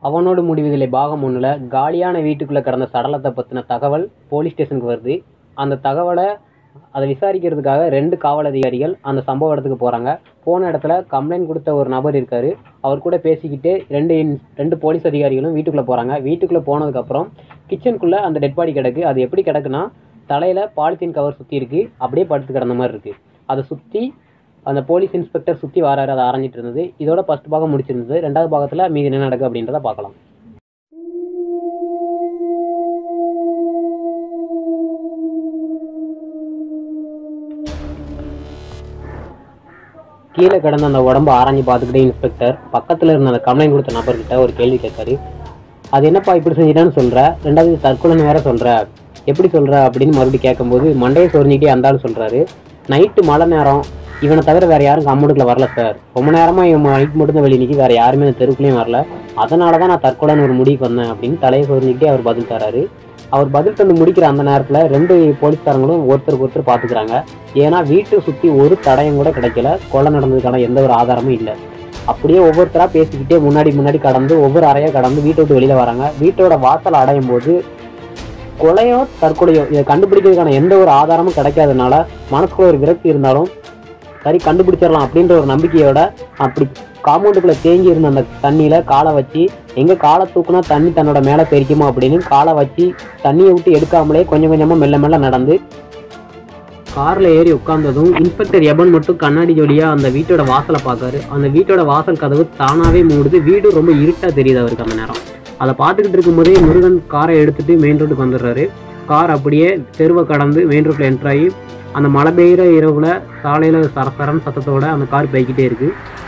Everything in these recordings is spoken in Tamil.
அவனோடு முடிவதில்லை பாகம் ஒன்றில் காலியான வீட்டுக்குள்ளே கிடந்த சடலத்தை பற்றின தகவல் போலீஸ் ஸ்டேஷனுக்கு வருது அந்த தகவலை அதை விசாரிக்கிறதுக்காக ரெண்டு காவல் அதிகாரிகள் அந்த சம்பவ இடத்துக்கு போகிறாங்க போன இடத்துல கம்ப்ளைண்ட் கொடுத்த ஒரு நபர் இருக்காரு அவர் கூட பேசிக்கிட்டு ரெண்டு இன் ரெண்டு போலீஸ் அதிகாரிகளும் வீட்டுக்குள்ளே போகிறாங்க வீட்டுக்குள்ளே போனதுக்கப்புறம் கிச்சனுக்குள்ளே அந்த டெட் பாடி கிடக்கு அது எப்படி கிடக்குன்னா தலையில் பாலித்தீன் கவர் சுற்றி இருக்கு அப்படியே படுத்து கிடந்த மாதிரி இருக்குது அதை சுற்றி அந்த போலீஸ் இன்ஸ்பெக்டர் சுற்றி வராரு அதை ஆரஞ்சிட்டு இருந்தது இதோட ஃபர்ஸ்ட் பாகம் முடிச்சிருந்தது ரெண்டாவது பாகத்தில் மீதி என்ன நடக்கு அப்படின்றத பார்க்கலாம் கீழே கிடந்த அந்த உடம்ப ஆராய்ஞ்சு பார்த்துக்கிட்டே இன்ஸ்பெக்டர் பக்கத்தில் இருந்த அந்த கம்ப்ளைண்ட் கொடுத்த நபர்கிட்ட ஒரு கேள்வி கேட்காரு அது என்னப்பா இப்படி செஞ்சிட்டான்னு சொல்ற ரெண்டாவது தற்கொலைன்னு வேற சொல்ற எப்படி சொல்ற அப்படின்னு மறுபடியும் கேட்கும்போது மண்டையை சொரிஞ்சிக்கிட்டே அந்த ஆள் சொல்றாரு நைட்டு மழை நேரம் இவனை தவிர வேற யாரும் கம்முடுக்குள்ள வரல சார் ரொம்ப நேரமா இவன் நைட் மட்டும் தான் வெளியே நிற்கி வேற யாருமே இந்த தெருக்குள்ளேயும் வரல அதனால தான் நான் தற்கொலைன்னு ஒரு முடிவுக்கு வந்தேன் அப்படின்னு தலையை சொரிஞ்சிக்கிட்டே அவர் பதில் தராரு அவர் பதில் தந்து முடிக்கிற அந்த நேரத்தில் ரெண்டு போலீஸ்காரங்களும் ஒருத்தருக்கு ஒருத்தர் பார்த்துக்கிறாங்க ஏன்னா வீட்டை சுற்றி ஒரு தடயம் கூட கிடைக்கல கொலை நடந்ததுக்கான எந்த ஒரு ஆதாரமும் இல்லை அப்படியே ஒவ்வொருத்தரா பேசிக்கிட்டே முன்னாடி முன்னாடி கடந்து ஒவ்வொரு அறையா கடந்து வீட்டை விட்டு வெளியில வராங்க வீட்டோட வாசல் அடையும் போது கொலையோ தற்கொலையோ இதை கண்டுபிடிக்கிறதுக்கான எந்த ஒரு ஆதாரமும் கிடைக்காதனால மனசுக்குள்ள ஒரு விரக்தி இருந்தாலும் சரி கண்டுபிடிச்சிடலாம் அப்படின்ற ஒரு நம்பிக்கையோட அப்படி காம்பவுண்டுக்குள்ள தேங்கி இருந்த அந்த தண்ணியில காலை வச்சு எங்க காலை தூக்குனா தண்ணி தன்னோட மேல பெருக்குமோ அப்படின்னு காலை வச்சு தண்ணியை விட்டு எடுக்காமலே கொஞ்சம் கொஞ்சமா மெல்ல மெல்ல நடந்து கார்ல ஏறி உட்கார்ந்ததும் இன்ஸ்பெக்டர் எபன் மட்டும் கண்ணாடி ஜோடியா அந்த வீட்டோட வாசலை பார்க்காரு அந்த வீட்டோட வாசல் கதவு தானாவே மூடுது வீடு ரொம்ப இருட்டா தெரியுது அவருக்கு அந்த நேரம் அதை பார்த்துக்கிட்டு இருக்கும்போதே முருகன் காரை எடுத்துட்டு மெயின் ரோட்டுக்கு வந்துடுறாரு கார் அப்படியே தெருவை கடந்து மெயின் ரோட்ல என்டர் ஆகி அந்த மழை பெய்கிற இரவுல சாலையில சரசரன் சத்தத்தோட அந்த கார் போய்கிட்டே இருக்கு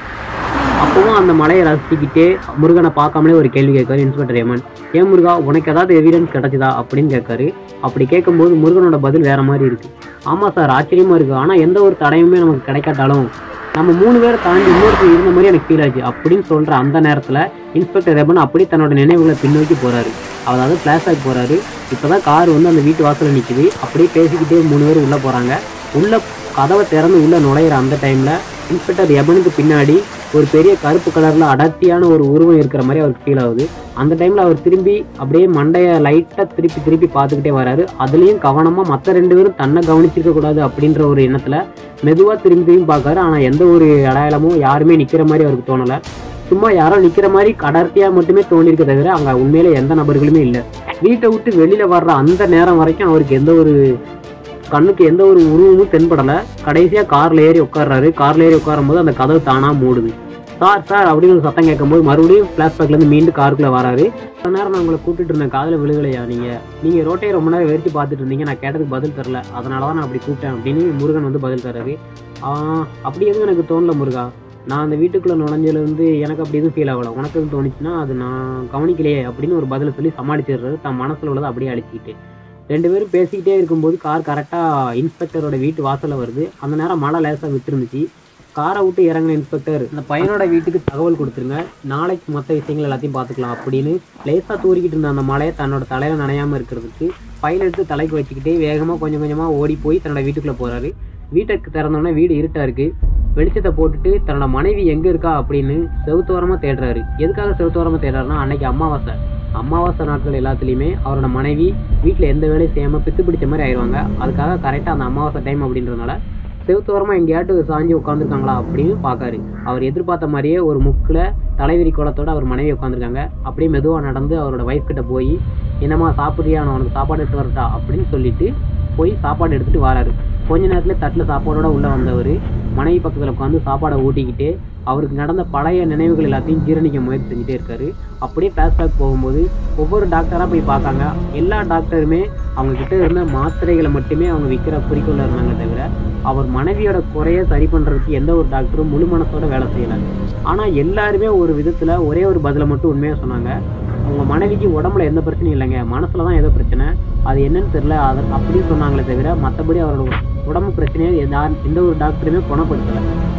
அப்பவும் அந்த மலையை ரசிச்சுக்கிட்டே முருகனை பார்க்காமலே ஒரு கேள்வி கேட்காரு இன்ஸ்பெக்டர் ஏமன் ஏன் முருகா உனக்கு ஏதாவது எவிடன்ஸ் கிடைச்சதா அப்படின்னு கேட்காரு அப்படி கேட்கும்போது முருகனோட பதில் வேற மாதிரி இருக்கு ஆமா சார் ஆச்சரியமா இருக்கு ஆனா எந்த ஒரு தடையுமே நமக்கு கிடைக்காட்டாலும் நம்ம மூணு பேரை தாண்டி இன்னொருத்தர் இருந்த மாதிரி எனக்கு ஃபீல் ஆச்சு அப்படின்னு சொல்ற அந்த நேரத்துல இன்ஸ்பெக்டர் ரெபன் அப்படி தன்னோட நினைவுகளை பின்னோக்கி போறாரு அதாவது ஃபிளாஷ்பேக் போறாரு இப்பதான் கார் வந்து அந்த வீட்டு வாசல்ல நிக்குது அப்படியே பேசிக்கிட்டே மூணு பேர் உள்ள போறாங்க உள்ள கதவை திறந்து உள்ள நுழையிற அந்த டைம்ல இன்ஸ்பெக்டர் எபனுக்கு பின்னாடி ஒரு பெரிய கருப்பு கலர்ல அடர்த்தியான ஒரு உருவம் இருக்கிற மாதிரி அவருக்கு ஃபீல் ஆகுது அந்த டைம்ல அவர் திரும்பி அப்படியே மண்டைய லைட்டா திருப்பி திருப்பி பார்த்துக்கிட்டே வராரு அதுலயும் கவனமா மத்த ரெண்டு பேரும் தன்னை கவனிச்சிருக்க கூடாது அப்படின்ற ஒரு எண்ணத்துல மெதுவா திரும்பி திரும்பி பார்க்காரு ஆனா எந்த ஒரு அடையாளமும் யாருமே நிக்கிற மாதிரி அவருக்கு தோணல சும்மா யாரோ நிக்கிற மாதிரி அடர்த்தியா மட்டுமே தோணிருக்க தவிர அங்க உண்மையில எந்த நபர்களுமே இல்ல வீட்டை விட்டு வெளியில வர்ற அந்த நேரம் வரைக்கும் அவருக்கு எந்த ஒரு கண்ணுக்கு எந்த ஒரு உருவமும் தென்படல கடைசியா கார்ல ஏறி உட்கார்றாரு கார்ல ஏறி உட்காரும் போது அந்த கதவு தானா மூடுது சார் சார் அப்படின்னு ஒரு சத்தம் கேட்கும்போது மறுபடியும் ஃபிளாஷ்பேக்ல இருந்து மீண்டும் காருக்குள்ள வராரு கொஞ்ச நேரம் நான் உங்களை கூப்பிட்டு இருந்தேன் காதுல விழுகலையா நீங்க நீங்க ரோட்டையை ரொம்ப நேரம் வெறிச்சு பார்த்துட்டு இருந்தீங்க நான் கேட்டதுக்கு பதில் தரல அதனால தான் நான் அப்படி கூப்பிட்டேன் அப்படின்னு முருகன் வந்து பதில் தராரு ஆஹ் அப்படி எதுவும் எனக்கு தோணல முருகா நான் அந்த வீட்டுக்குள்ள நுழைஞ்சதுல இருந்து எனக்கு அப்படி எதுவும் ஃபீல் ஆகல உனக்கு எதுவும் தோணுச்சுன்னா அது நான் கவனிக்கலையே அப்படின்னு ஒரு பதில சொல்லி சமாளிச்சிடுறாரு தன் மனசுல உள்ளதை அப்படியே அழிச்சிக்கிட்டு ரெண்டு பேரும் பேசிக்கிட்டே இருக்கும்போது கார் கரெக்டாக இன்ஸ்பெக்டரோட வீட்டு வாசல்ல வருது அந்த நேரம் மழை லேசாக விட்டுருந்துச்சு காரை விட்டு இறங்கின இன்ஸ்பெக்டர் இந்த பையனோட வீட்டுக்கு தகவல் கொடுத்துருங்க நாளைக்கு மற்ற விஷயங்கள் எல்லாத்தையும் பார்த்துக்கலாம் அப்படின்னு லேசாக தூரிக்கிட்டு இருந்த அந்த மலையை தன்னோட தலையில நனையாம இருக்கிறதுக்கு பையில எடுத்து தலைக்கு வச்சுக்கிட்டே வேகமாக கொஞ்சம் கொஞ்சமாக ஓடி போய் தன்னோட வீட்டுக்குள்ளே போறாரு வீட்டுக்கு திறந்தோடனே வீடு இருட்டா இருக்கு வெளிச்சத்தை போட்டுட்டு தன்னோட மனைவி எங்க இருக்கா அப்படின்னு செவுத்தோரமா தேடுறாரு எதுக்காக செவுத்தோரமா தேடுறாருன்னா அன்னைக்கு அமாவாசை அமாவாசை நாட்கள் எல்லாத்துலேயுமே அவரோட மனைவி வீட்டில் எந்த வேலையும் செய்யாம பித்து பிடிச்ச மாதிரி ஆயிடுவாங்க அதுக்காக கரெக்டாக அந்த அமாவாசை டைம் அப்படின்றதுனால செவுத்தோரமா எங்கேயாட்டு சாஞ்சி உட்காந்துருக்காங்களா அப்படின்னு பார்க்காரு அவர் எதிர்பார்த்த மாதிரியே ஒரு முக்கில் தலைவிரி கோலத்தோட அவர் மனைவி உட்காந்துருக்காங்க அப்படியே மெதுவாக நடந்து அவரோட ஒய்ஃப் கிட்ட போய் என்னம்மா சாப்பிட்றியா நான் உனக்கு சாப்பாடு எடுத்து வரட்டா அப்படின்னு சொல்லிட்டு போய் சாப்பாடு எடுத்துட்டு வராரு கொஞ்ச நேரத்துல தட்டில் சாப்பாடோட உள்ள வந்தவர் மனைவி பக்கத்தில் உட்காந்து சாப்பாடை ஊட்டிக்கிட்டு அவருக்கு நடந்த பழைய நினைவுகள் எல்லாத்தையும் ஜீரணிக்க முயற்சி செஞ்சுட்டே இருக்காரு அப்படியே ஃபிளாஷ்பேக் போகும்போது ஒவ்வொரு டாக்டராக போய் பார்க்காங்க எல்லா டாக்டருமே அவங்க கிட்ட இருந்த மாத்திரைகளை மட்டுமே அவங்க விற்கிற குறிக்கோளில் இருந்தாங்க தவிர அவர் மனைவியோட குறைய சரி பண்ணுறதுக்கு எந்த ஒரு டாக்டரும் முழு மனசோட வேலை செய்யலை ஆனால் எல்லாருமே ஒரு விதத்தில் ஒரே ஒரு பதிலை மட்டும் உண்மையாக சொன்னாங்க உங்க மனைவிக்கு உடம்புல எந்த பிரச்சனையும் இல்லைங்க மனசுல தான் ஏதோ பிரச்சனை அது என்னன்னு தெரியல அதை அப்படின்னு சொன்னாங்களே தவிர மற்றபடி அவரோட உடம்பு பிரச்சனையை எந்த- எந்த ஒரு டாக்டருமே குணப்படுத்தலை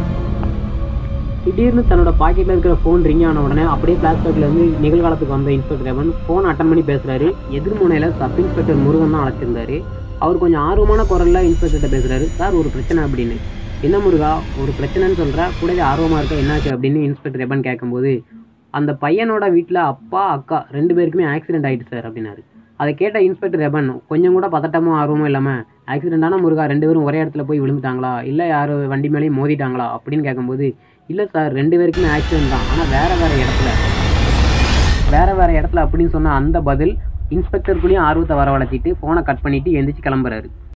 திடீர்னு தன்னோட பாக்கெட்ல இருக்கிற ஃபோன் ரிங் ஆன உடனே அப்படியே ஃபிளாஷ்பேக்ல இருந்து நிகழ்காலத்துக்கு வந்த இன்ஸ்பெக்டர் ரமன் ஃபோன் அட்டன் பண்ணி பேசுறாரு எதிர்முனையில சப் இன்ஸ்பெக்டர் முருகன் தான் அழைச்சிருந்தாரு அவர் கொஞ்சம் ஆர்வமான குரல்ல இன்ஸ்பெக்டர்கிட்ட பேசுறாரு சார் ஒரு பிரச்சனை அப்படின்னு என்ன முருகா ஒரு பிரச்சனைன்னு சொல்ற கூடவே ஆர்வமா இருக்க என்னாச்சு அப்படின்னு இன்ஸ்பெக்டர் ரெபன் கேட்கும்போது அந்த பையனோட வீட்டில் அப்பா அக்கா ரெண்டு பேருக்குமே ஆக்சிடென்ட் ஆயிட்டு சார் அப்படின்னாரு அதை கேட்ட இன்ஸ்பெக்டர் ரெபன் கொஞ்சம் கூட பதட்டமோ ஆர்வமோ இல்லாமல் ஆக்சிடென்டான முருகா ரெண்டு பேரும் ஒரே இடத்துல போய் விழுந்துட்டாங்களா இல்லை யார் வண்டி மேலேயும் மோதிட்டாங்களா அப்படின்னு கேட்கும்போது இல்லை சார் ரெண்டு பேருக்குமே ஆக்சிடென்ட் தான் ஆனால் வேற வேற இடத்துல வேற வேற இடத்துல அப்படின்னு சொன்ன அந்த பதில் இன்ஸ்பெக்டருக்குள்ளேயும் ஆர்வத்தை வரவழைச்சிட்டு ஃபோனை கட் பண்ணிட்டு எந்திரிச்சு கிளம்புறாரு